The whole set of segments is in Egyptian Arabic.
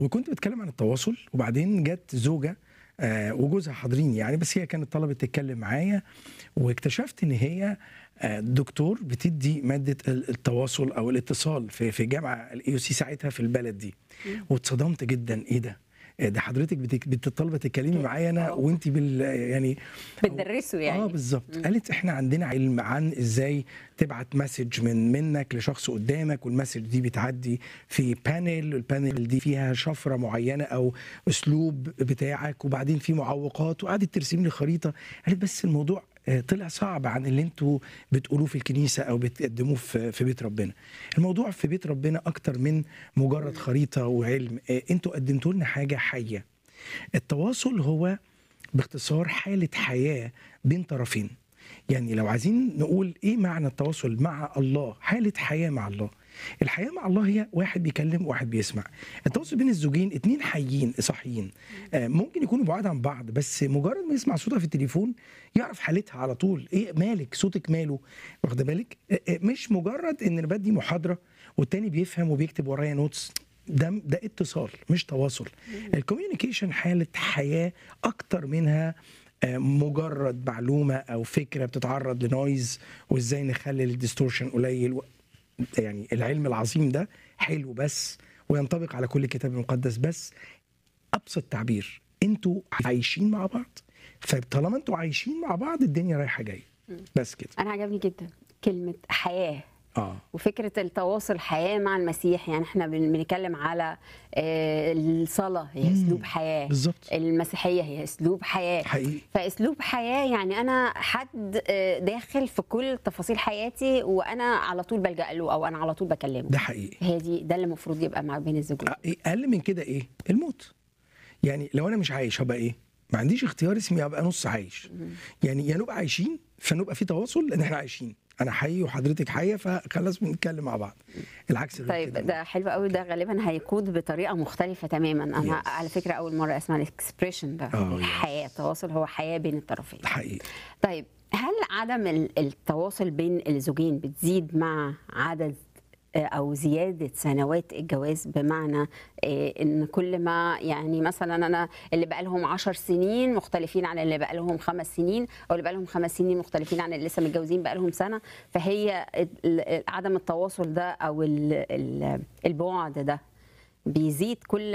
وكنت بتكلم عن التواصل وبعدين جت زوجه آه، وجوزها حاضرين يعني بس هي كانت طلبت تتكلم معايا واكتشفت ان هي آه، دكتور بتدي ماده ال- التواصل او الاتصال في في جامعه الاي سي ساعتها في البلد دي واتصدمت جدا ايه ده آه، ده حضرتك بتك- بتطالبه تتكلمي معايا انا آه. وانت بال يعني بتدرسوا يعني اه بالظبط قالت احنا عندنا علم عن ازاي تبعت مسج من منك لشخص قدامك والمسج دي بتعدي في بانل البانل دي فيها شفره معينه او اسلوب بتاعك وبعدين في معوقات وقعدت ترسم لي خريطه قالت بس الموضوع آه، طلع صعب عن اللي انتوا بتقولوه في الكنيسه او بتقدموه في في بيت ربنا الموضوع في بيت ربنا اكتر من مجرد خريطه وعلم آه، انتوا قدمتوا لنا حاجه حيه التواصل هو باختصار حالة حياة بين طرفين يعني لو عايزين نقول ايه معنى التواصل مع الله حالة حياة مع الله الحياة مع الله هي واحد بيكلم واحد بيسمع التواصل بين الزوجين اتنين حيين صحيين آه، ممكن يكونوا بعاد عن بعض بس مجرد ما يسمع صوتها في التليفون يعرف حالتها على طول ايه مالك صوتك ماله واخده بالك آه، آه، مش مجرد ان انا بدي محاضرة والتاني بيفهم وبيكتب ورايا نوتس ده ده اتصال مش تواصل الكوميونيكيشن حاله حياه اكتر منها آه، مجرد معلومه او فكره بتتعرض لنويز وازاي نخلي الديستورشن قليل و- يعني العلم العظيم ده حلو بس وينطبق على كل كتاب مقدس بس ابسط تعبير انتوا عايشين مع بعض فطالما انتوا عايشين مع بعض الدنيا رايحه جايه بس كده انا عجبني جدا كلمه حياه اه وفكره التواصل حياه مع المسيح يعني احنا بن- بنتكلم على آه، الصلاه هي مم. اسلوب حياه بالظبط المسيحيه هي اسلوب حياه حقيقي فاسلوب حياه يعني انا حد آه، داخل في كل تفاصيل حياتي وانا على طول بلجا له او انا على طول بكلمه ده حقيقي هي دي ده اللي المفروض يبقى مع بين الزوجين إيه اقل من كده ايه الموت يعني لو انا مش عايش هبقى ايه ما عنديش اختيار اسمي ابقى نص عايش يعني يا نبقى عايشين فنبقى في تواصل لان احنا عايشين انا حي وحضرتك حيه فخلاص بنتكلم مع بعض العكس غير طيب كده ده حلو قوي ده غالبا هيقود بطريقه مختلفه تماما انا Yes. على فكره اول مره اسمع الاكسبريشن ده آه، الحياه التواصل هو حياه بين الطرفين حقيقي طيب هل عدم ال- التواصل بين الزوجين بتزيد مع عدد آه، او زياده سنوات الجواز بمعنى آه، ان كل ما يعني مثلا انا اللي بقى لهم 10 سنين مختلفين عن اللي بقى لهم خمس سنين او اللي بقى لهم خمس سنين مختلفين عن اللي لسه متجوزين بقى لهم سنه فهي ال- ال- عدم التواصل ده او ال- ال- البعد ده بيزيد كل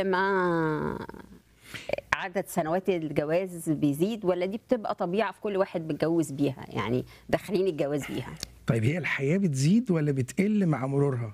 ما عدد سنوات الجواز بيزيد ولا دي بتبقى طبيعه في كل واحد بيتجوز بيها يعني داخلين الجواز بيها طيب هي الحياه بتزيد ولا بتقل مع مرورها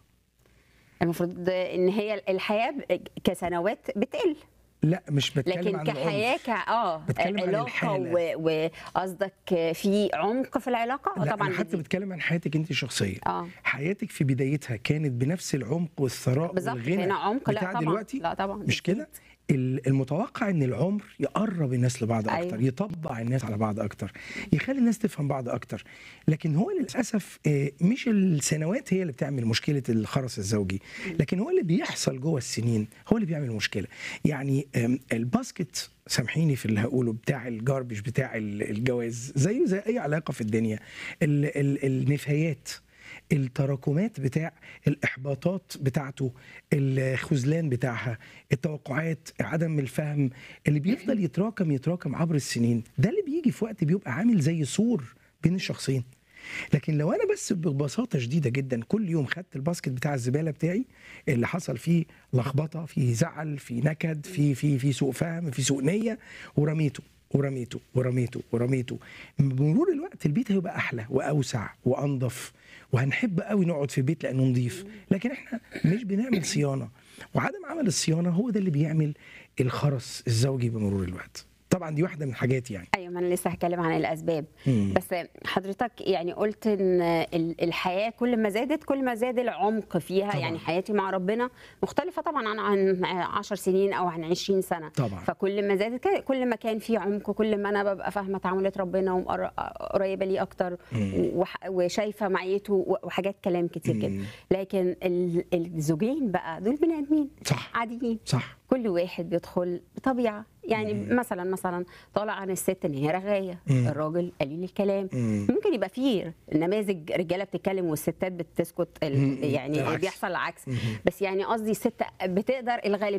المفروض ان هي الحياه ب- كسنوات بتقل لا مش بتكلم لكن عن كحياه العنف ك اه بتكلم عن علاقه الحالة. و- وقصدك في عمق في العلاقه آه لا طبعا انا حتى بتزيد. بتكلم عن حياتك انت الشخصيه اه حياتك في بدايتها كانت بنفس العمق والثراء بالظبط والغنى هنا عمق لا بتاع طبعا دلوقتي لا طبعا مش بتزيد. كده ال- المتوقع ان العمر يقرب الناس لبعض اكتر أيوة. يطبع الناس على بعض اكتر يخلي الناس تفهم بعض اكتر لكن هو للاسف آه، مش السنوات هي اللي بتعمل مشكله الخرس الزوجي لكن هو اللي بيحصل جوه السنين هو اللي بيعمل مشكله يعني آم، الباسكت سامحيني في اللي هقوله بتاع الجاربج بتاع ال- الجواز زيه زي اي علاقه في الدنيا ال- ال- النفايات التراكمات بتاع الاحباطات بتاعته الخذلان بتاعها التوقعات عدم الفهم اللي بيفضل يتراكم يتراكم عبر السنين ده اللي بيجي في وقت بيبقى عامل زي سور بين الشخصين لكن لو انا بس ببساطه شديده جدا كل يوم خدت الباسكت بتاع الزباله بتاعي اللي حصل فيه لخبطه فيه زعل فيه نكد في في في سوء فهم في سوء نيه ورميته ورميته ورميته ورميته بمرور الوقت البيت هيبقى احلى واوسع وانظف وهنحب قوي نقعد في البيت لانه نظيف لكن احنا مش بنعمل صيانه وعدم عمل الصيانه هو ده اللي بيعمل الخرس الزوجي بمرور الوقت طبعا دي واحده من الحاجات يعني ايوه ما انا لسه هتكلم عن الاسباب مم. بس حضرتك يعني قلت ان ال- الحياه كل ما زادت كل ما زاد العمق فيها طبعاً. يعني حياتي مع ربنا مختلفه طبعا عن عن 10 سنين او عن 20 سنه طبعا فكل ما زادت ك- كل ما كان في عمق كل ما انا ببقى فاهمه تعاملات ربنا وقريبه ليه اكتر مم. وح- وشايفه معيته و- وحاجات كلام كتير كده مم. لكن ال- الزوجين بقى دول بني ادمين صح عاديين صح كل واحد بيدخل بطبيعه يعني مم. مثلا مثلا طالع عن الست ان هي رغايه مم. الراجل قليل الكلام مم. ممكن يبقى فيه نماذج رجاله بتتكلم والستات بتسكت ال- مم. يعني العكس. بيحصل العكس مم. بس يعني قصدي الست بتقدر الغالب